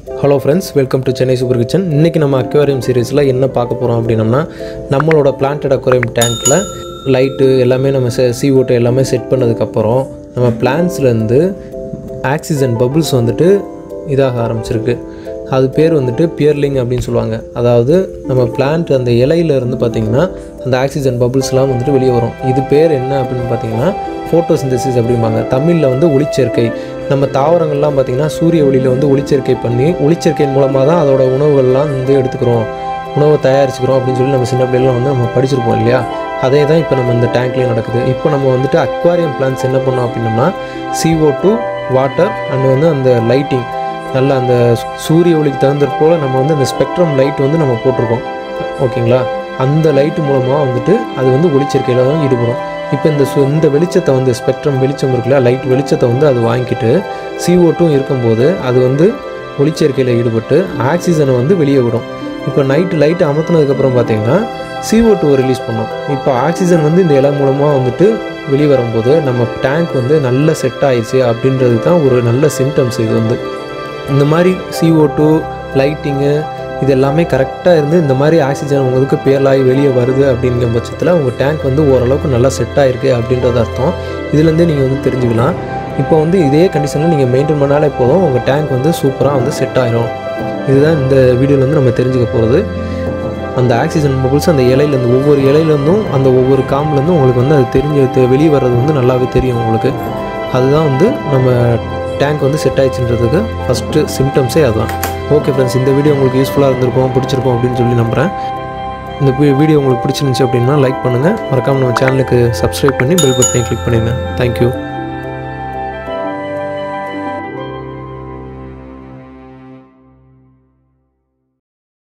hello friends welcome to Chennai super kitchen இன்றைக்கி நம்ம aquarium சீரீஸில் என்ன பார்க்க போகிறோம் அப்படின்னம்னா நம்மளோட பிளான்டட் அக்வேரியம் டேங்க்கில் லைட்டு எல்லாமே நம்ம சி ஓட்டு எல்லாமே செட் பண்ணதுக்கப்புறம் நம்ம பிளான்ஸ்லேருந்து ஆக்சிஜன் பபுள்ஸ் வந்துட்டு இதாக ஆரம்பிச்சிருக்கு அது பேர் வந்துட்டு பியர்லிங் அப்படின்னு சொல்லுவாங்க அதாவது நம்ம பிளான்ட் அந்த இலையில இருந்து பார்த்திங்கன்னா அந்த ஆக்சிஜன் பபுள்ஸ்லாம் வந்துட்டு வெளியே வரும் இது பேர் என்ன அப்படின்னு பார்த்தீங்கன்னா ஃபோட்டோசிந்தசிஸ் அப்படிம்பாங்க தமிழில் வந்து ஒளிச்சேர்க்கை நம்ம தாவரங்கள்லாம் பார்த்திங்கன்னா சூரிய ஒளியில் வந்து ஒளிச்சேர்க்கை பண்ணி ஒளிச்சேர்க்கையின் மூலமாக தான் அதோட உணவுகள்லாம் வந்து எடுத்துக்கிறோம் உணவை தயாரிச்சுக்கிறோம் அப்படின்னு சொல்லி நம்ம சின்ன பிள்ளைலாம் வந்து நம்ம படிச்சிருப்போம் இல்லையா அதே தான் இப்போ நம்ம இந்த டேங்க்லேயும் நடக்குது இப்போ நம்ம வந்துட்டு அக்வாரியம் பிளான்ஸ் என்ன பண்ணோம் அப்படின்னம்னா CO2 டூ வாட்டர் அண்ட் வந்து அந்த லைட்டிங் நல்ல அந்த சூரிய ஒளிக்கு தகுந்தது போல் நம்ம வந்து அந்த ஸ்பெக்ட்ரம் லைட் வந்து நம்ம போட்டிருக்கோம் ஓகேங்களா அந்த லைட்டு மூலமாக வந்துட்டு அது வந்து ஒளிச்சேர்க்கையில் தான் ஈடுபடும் இப்போ இந்த சு இந்த வெளிச்சத்தை வந்து ஸ்பெக்ட்ரம் வெளிச்சம் இருக்குல்ல லைட் வெளிச்சத்தை வந்து அது வாங்கிட்டு CO2 டூ இருக்கும்போது அது வந்து ஒளிச்சேர்க்கையில் ஈடுபட்டு ஆக்சிஜனை வந்து வெளியே விடும் இப்போ நைட்டு லைட்டு அமர்த்தினதுக்கப்புறம் பார்த்தீங்கன்னா CO2 டூ ரிலீஸ் பண்ணோம் இப்போ ஆக்சிஜன் வந்து இந்த இலை மூலமாக வந்துட்டு வெளியே வரும்போது நம்ம டேங்க் வந்து நல்ல செட் ஆயிடுச்சு அப்படின்றது தான் ஒரு நல்ல சிம்டம்ஸ் இது வந்து இந்த மாதிரி CO2 டூ லைட்டிங்கு இது எல்லாமே கரெக்டாக இருந்து இந்த மாதிரி ஆக்சிஜன் உங்களுக்கு பேரலாகி வெளியே வருது அப்படிங்கிற பட்சத்தில் உங்கள் டேங்க் வந்து ஓரளவுக்கு நல்லா செட் ஆகிருக்கு அப்படின்றது அர்த்தம் இதுலேருந்தே நீங்கள் வந்து தெரிஞ்சுக்கலாம் இப்போ வந்து இதே கண்டிஷனில் நீங்கள் மெயின்டைன் பண்ணாலே போதும் உங்கள் டேங்க் வந்து சூப்பராக வந்து செட் ஆயிரும் இதுதான் இந்த வீடியோவில் வந்து நம்ம தெரிஞ்சுக்க போகிறது அந்த ஆக்சிஜன் பபுள்ஸ் அந்த இலையிலேருந்து ஒவ்வொரு இலையிலேருந்தும் அந்த ஒவ்வொரு காம்லேருந்தும் உங்களுக்கு வந்து அது தெரிஞ்சு தெ- வெளியே வர்றது வந்து நல்லாவே தெரியும் உங்களுக்கு அதுதான் வந்து நம்ம டேங்க் வந்து செட் ஆயிடுச்சுன்றதுக்கு ஃபஸ்ட்டு சிம்டம்ஸே அதுதான் ஓகே ஃப்ரெண்ட்ஸ் இந்த வீடியோ உங்களுக்கு யூஸ்ஃபுல்லாக இருந்திருக்கும் பிடிச்சிருக்கும் அப்படின்னு சொல்லி நம்புகிறேன் இந்த வீடியோ உங்களுக்கு பிடிச்சிருந்துச்சு அப்படின்னா லைக் பண்ணுங்கள் மறக்காமல் நம்ம சேனலுக்கு சப்ஸ்கிரைப் பண்ணி பெல் பட்டனை கிளிக் பண்ணிடுங்க தேங்க்யூ